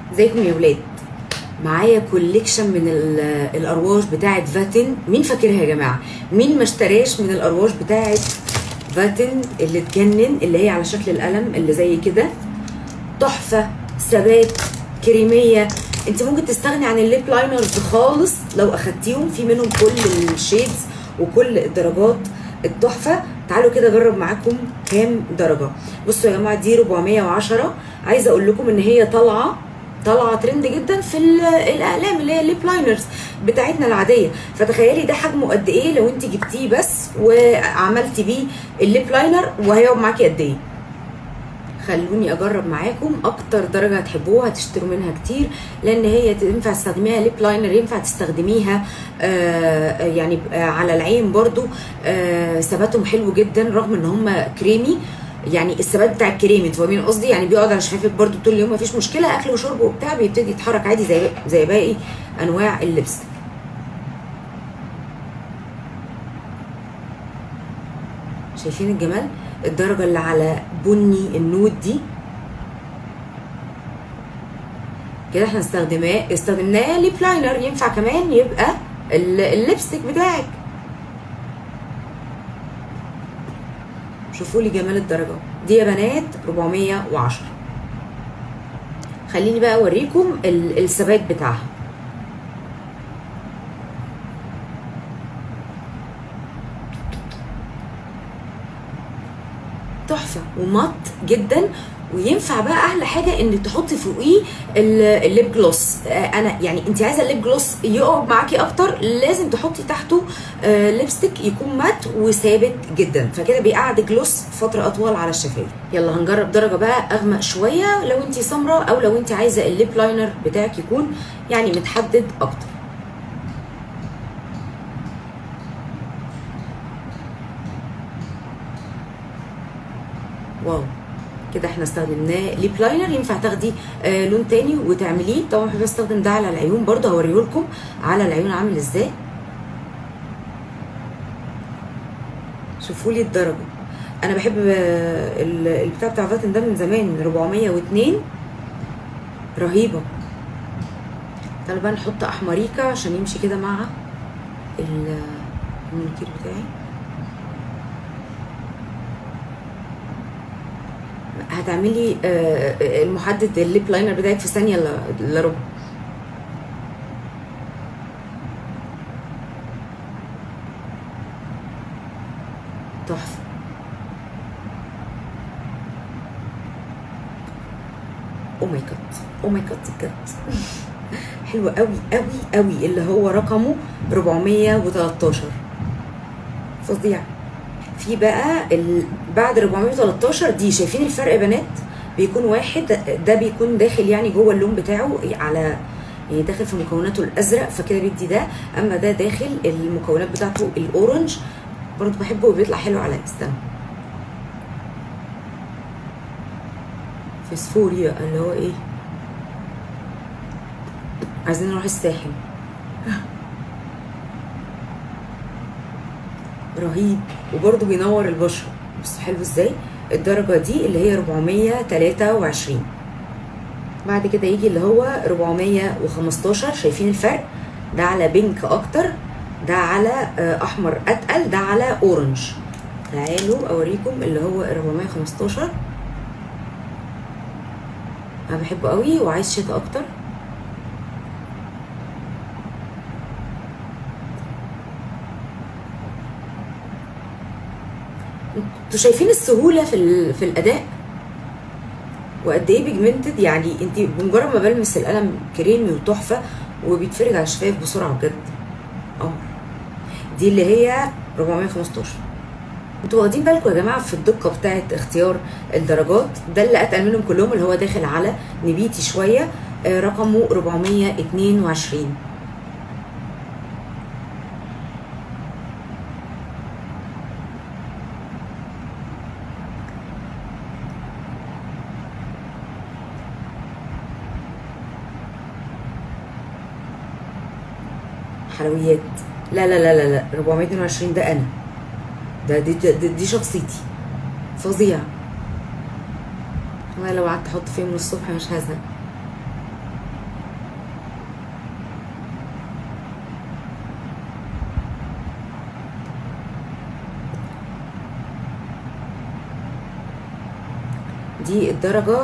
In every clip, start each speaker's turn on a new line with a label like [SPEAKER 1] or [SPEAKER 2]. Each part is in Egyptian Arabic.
[SPEAKER 1] ازيكم يا ولاد معايا كوليكشن من ال- الارواش بتاعه فاتن مين فاكرها يا جماعه مين ما اشتراش من الارواش بتاعه فاتن اللي تجنن اللي هي على شكل القلم اللي زي كده تحفه ثبات كريميه انت ممكن تستغني عن الليب لاينرز خالص لو اخدتيهم في منهم كل الشيدز وكل الدرجات التحفه تعالوا كده اجرب معاكم كام درجه بصوا يا جماعه دي 410 عايزه اقول لكم ان هي طالعه طالعه ترند جدا في ال- الاقلام اللي هي الليب لاينرز بتاعتنا العاديه فتخيلي ده حجمه قد ايه لو انت جبتيه بس وعملتي بيه الليب لاينر وهيقعد معاكي قد ايه خلوني اجرب معاكم اكتر درجه هتحبوها هتشتروا منها كتير لان هي ينفع تستخدميها ليب لاينر ينفع تستخدميها آه يعني آه على العين برضو آه ثباتهم حلو جدا رغم ان هم كريمي يعني الثبات بتاع الكريمي انتوا فاهمين قصدي يعني بيقعد على شفايفك برضو طول اليوم مفيش مشكله اكل وشرب وبتاع بيبتدي يتحرك عادي زي زي باقي انواع اللبس شايفين الجمال الدرجه اللي على بني النود دي كده احنا استخدمناه استخدمناه ليب لاينر ينفع كمان يبقى ال- الليبستيك بتاعك شوفوا لي جمال الدرجه دي يا بنات 410 خليني بقى اوريكم ال- الثبات بتاعها تحفه ومط جدا وينفع بقى احلى حاجه ان تحطي فوقيه ال- الليب جلوس آه، انا يعني انت عايزه الليب جلوس يقعد معاكي اكتر لازم تحطي تحته آه، ليبستيك يكون مات وثابت جدا فكده بيقعد جلوس فتره اطول على الشفايف يلا هنجرب درجه بقى اغمق شويه لو انت سمراء او لو انت عايزه الليب لاينر بتاعك يكون يعني متحدد اكتر واو كده احنا استخدمناه ليب لاينر ينفع تاخدي آه لون تاني وتعمليه طبعا بحب استخدم ده على العيون برضه هوريه لكم على العيون عامل ازاي شوفوا لي الدرجه انا بحب آه، ال- البتاع بتاع فاتن ده من زمان 402 رهيبه تعالوا بقى نحط احمريكا عشان يمشي كده مع ال- المنكير بتاعي هتعملي آه، آه، المحدد الليب لاينر بتاعك في ثانيه الا إلا ربع تحفه او ماي جاد او ماي جاد بجد حلو قوي قوي قوي اللي هو رقمه 413 فظيع في بقى ال... بعد 413 دي شايفين الفرق يا بنات بيكون واحد ده بيكون داخل يعني جوه اللون بتاعه على يعني داخل في مكوناته الازرق فكده بيدي ده اما ده داخل المكونات بتاعته الاورنج برضه بحبه وبيطلع حلو على استنى فسفوريا اللي هو ايه عايزين نروح الساحل رهيب وبرده بينور البشره بصوا حلو ازاي الدرجه دي اللي هي 423 بعد كده يجي اللي هو 415 شايفين الفرق ده على بينك اكتر ده على آه، احمر اتقل ده على اورنج تعالوا اوريكم اللي هو 415 انا بحبه قوي وعايز شتا اكتر انتوا شايفين السهوله في ال- في الاداء وقد ايه بيجمنتد يعني انت بمجرد ما بلمس القلم كريمي وتحفه وبيتفرج على الشفايف بسرعه بجد قمر دي اللي هي 415 انتوا واخدين بالكم يا جماعه في الدقه بتاعه اختيار الدرجات ده اللي اتقل منهم كلهم اللي هو داخل على نبيتي شويه آه، رقمه 422 حلويات لا لا لا لا لا 422 ده انا ده دي, دي, دي شخصيتي فظيع والله لو قعدت احط فيه من الصبح مش هزهق دي الدرجة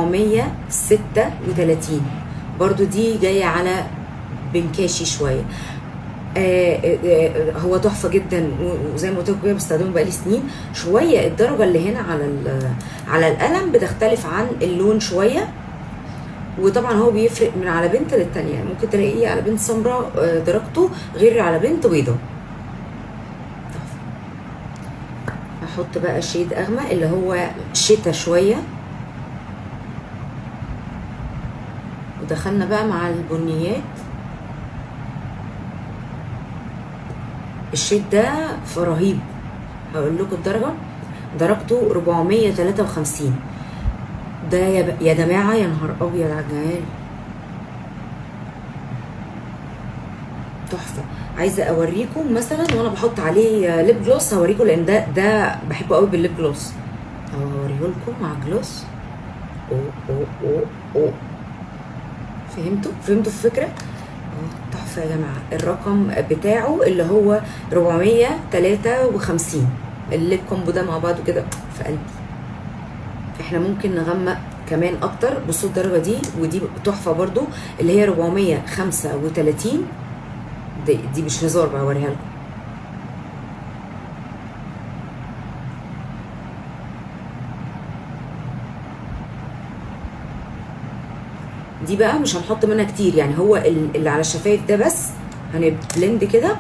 [SPEAKER 1] 436 برضو دي جاية على بنكاشي شوية آه، آه، آه، هو تحفه جدا و- وزي ما قلت لكم كده بستخدمه بقالي سنين شويه الدرجه اللي هنا على ال- على القلم بتختلف عن اللون شويه وطبعا هو بيفرق من على بنت للتانية يعني ممكن تلاقيه على بنت سمراء آه، درجته غير على بنت بيضاء تحفة. احط بقى شيد اغمق اللي هو شتا شويه ودخلنا بقى مع البنيات الشيت ده فرهيب هقول لكم الدرجه درجته 453 ده يا, ب... يا جماعه يا نهار ابيض على الجمال تحفه عايزه اوريكم مثلا وانا بحط عليه ليب جلوس هوريكم لان ده ده بحبه قوي بالليب جلوس هوريه لكم مع جلوس أوه أوه أوه أوه. فهمتوا فهمتوا الفكره اه تحفه يا جماعه الرقم بتاعه اللي هو 453 الليب كومبو ده مع بعضه كده في قلبي احنا ممكن نغمق كمان اكتر بصوا الدرجه دي ودي تحفه برضو اللي هي 435 دي, دي مش هزار بقى اوريها لكم دي بقى مش هنحط منها كتير يعني هو ال- اللي على الشفايف ده بس هنبلند كده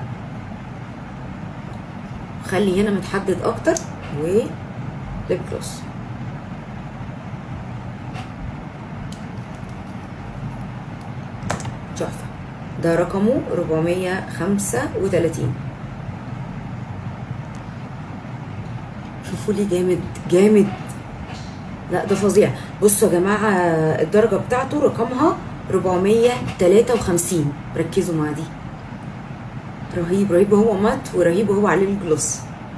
[SPEAKER 1] خلي هنا متحدد اكتر و ليب جلوس تحفه ده رقمه 435 شوفوا لي جامد جامد لا ده فظيع بصوا يا جماعه الدرجه بتاعته رقمها 453 ركزوا مع دي رهيب رهيب وهو مات ورهيب وهو عليه الجلوس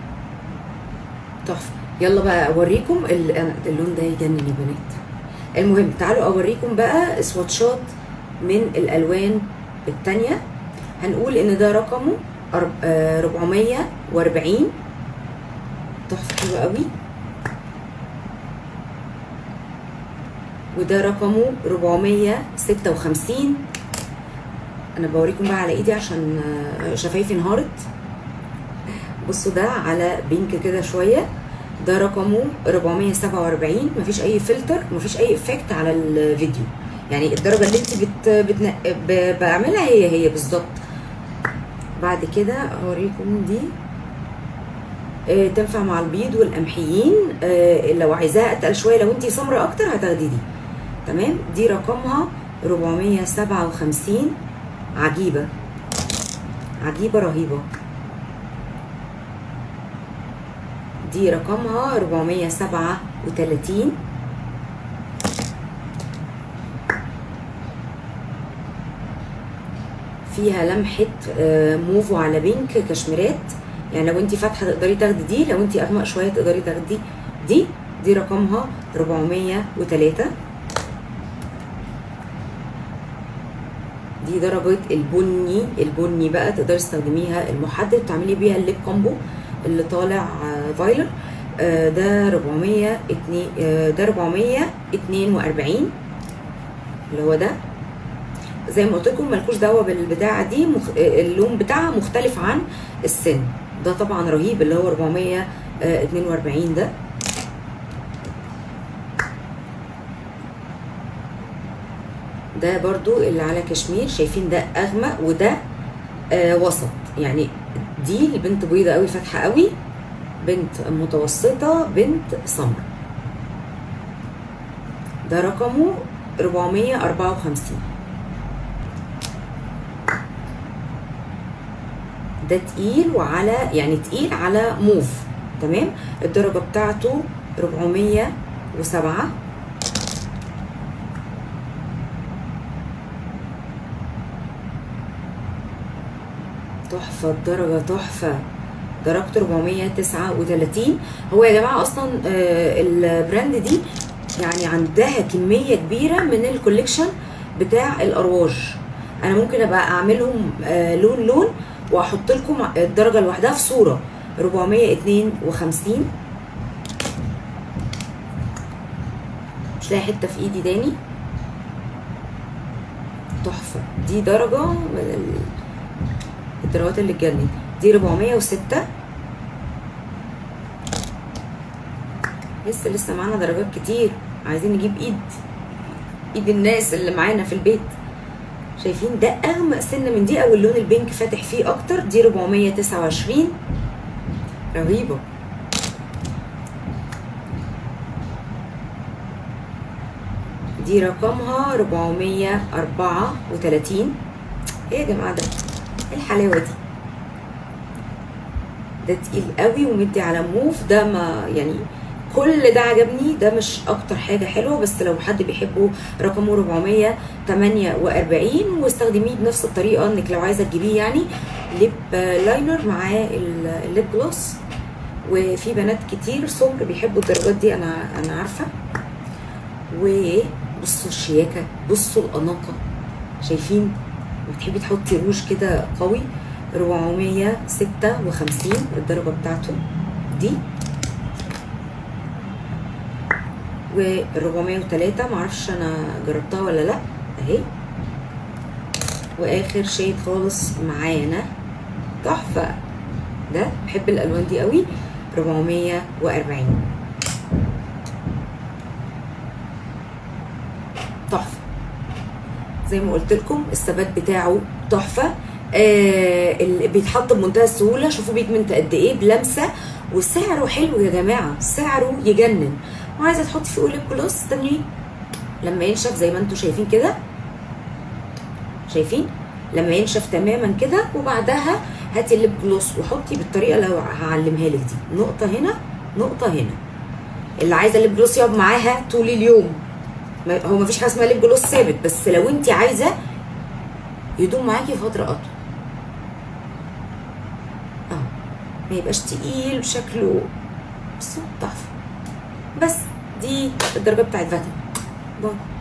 [SPEAKER 1] تحفه يلا بقى اوريكم ال- أنا- اللون ده يجنن يا بنات المهم تعالوا اوريكم بقى سواتشات من الالوان التانية هنقول ان ده رقمه أرب- آه، 440 تحفه حلوه قوي وده رقمه 456 انا بوريكم بقى على ايدي عشان آه، شفايفي انهارت بصوا ده على بينك كده شويه ده رقمه 447 مفيش اي فلتر مفيش اي افكت على الفيديو يعني الدرجه اللي انت بت... بتن... ب... بعملها هي هي بالظبط بعد كده هوريكم دي آه، تنفع مع البيض والقمحيين آه، لو عايزاها اتقل شويه لو انت سمرة اكتر هتاخدي دي تمام دي رقمها 457 عجيبه عجيبه رهيبه دي رقمها 437 فيها لمحة آه، موف وعلى بينك كشميرات يعني لو انت فاتحة تقدري تاخدي دي لو انت اغمق شوية تقدري تاخدي دي دي رقمها 403 دي درجة البني البني بقى تقدري تستخدميها المحدد تعملي بيها الليب كومبو اللي طالع آه، فايلر آه، ده 400 ده 442 اللي هو ده زي ما قلت لكم ملكوش دعوه بالبتاعه دي مخ... اللون بتاعها مختلف عن السن ده طبعا رهيب اللي هو 442 ده ده برضو اللي على كشمير شايفين ده اغمق وده آه وسط يعني دي البنت بيضة قوي فاتحه قوي بنت متوسطه بنت سمر ده رقمه 454 ده تقيل وعلى يعني تقيل على موف تمام الدرجه بتاعته 407 تحفه الدرجه تحفه درجته 439 هو يا جماعه اصلا آه، البراند دي يعني عندها كميه كبيره من الكوليكشن بتاع الارواج انا ممكن ابقى اعملهم آه، لون لون واحط لكم الدرجه لوحدها في صوره 452 مش لاقي حته في ايدي تاني تحفه دي درجه من ال- الدرجات اللي تجنن دي 406 لسه لسه معانا درجات كتير عايزين نجيب ايد ايد الناس اللي معانا في البيت شايفين ده اغمق سنه من دي او اللون البينك فاتح فيه اكتر دي 429 رهيبه دي رقمها 434 ايه يا جماعه ده ايه الحلاوه دي ده تقيل قوي ومدي على موف ده ما يعني كل ده عجبني ده مش اكتر حاجه حلوه بس لو حد بيحبه رقمه 448 واستخدميه بنفس الطريقه انك لو عايزه تجيبيه يعني ليب لاينر معاه ال- الليب جلوس وفي بنات كتير سمر بيحبوا الدرجات دي انا انا عارفه وبصوا الشياكه بصوا الاناقه شايفين بتحبي تحطي روج كده قوي 456 الدرجه بتاعته دي و 403 معرفش انا جربتها ولا لا اهي واخر شيد خالص معانا تحفه ده بحب الالوان دي قوي 440 تحفه زي ما قلت لكم الثبات بتاعه تحفه آه اللي بيتحط بمنتهى السهوله شوفوا بيجمنت قد ايه بلمسه وسعره حلو يا جماعه سعره يجنن وعايزه تحطي فيه ليب جلوس استنيه لما ينشف زي ما انتم شايفين كده شايفين لما ينشف تماما كده وبعدها هاتي الليب جلوس وحطي بالطريقه اللي هعلمها لك دي نقطه هنا نقطه هنا اللي عايزه الليب جلوس يقعد معاها طول اليوم ما- هو مفيش حاجه اسمها ليب جلوس ثابت بس لو انت عايزه يدوم معاكي فتره اطول اه ما يبقاش تقيل شكله بس هو تحفه بس دي الدرجه بتاعت فاتن باي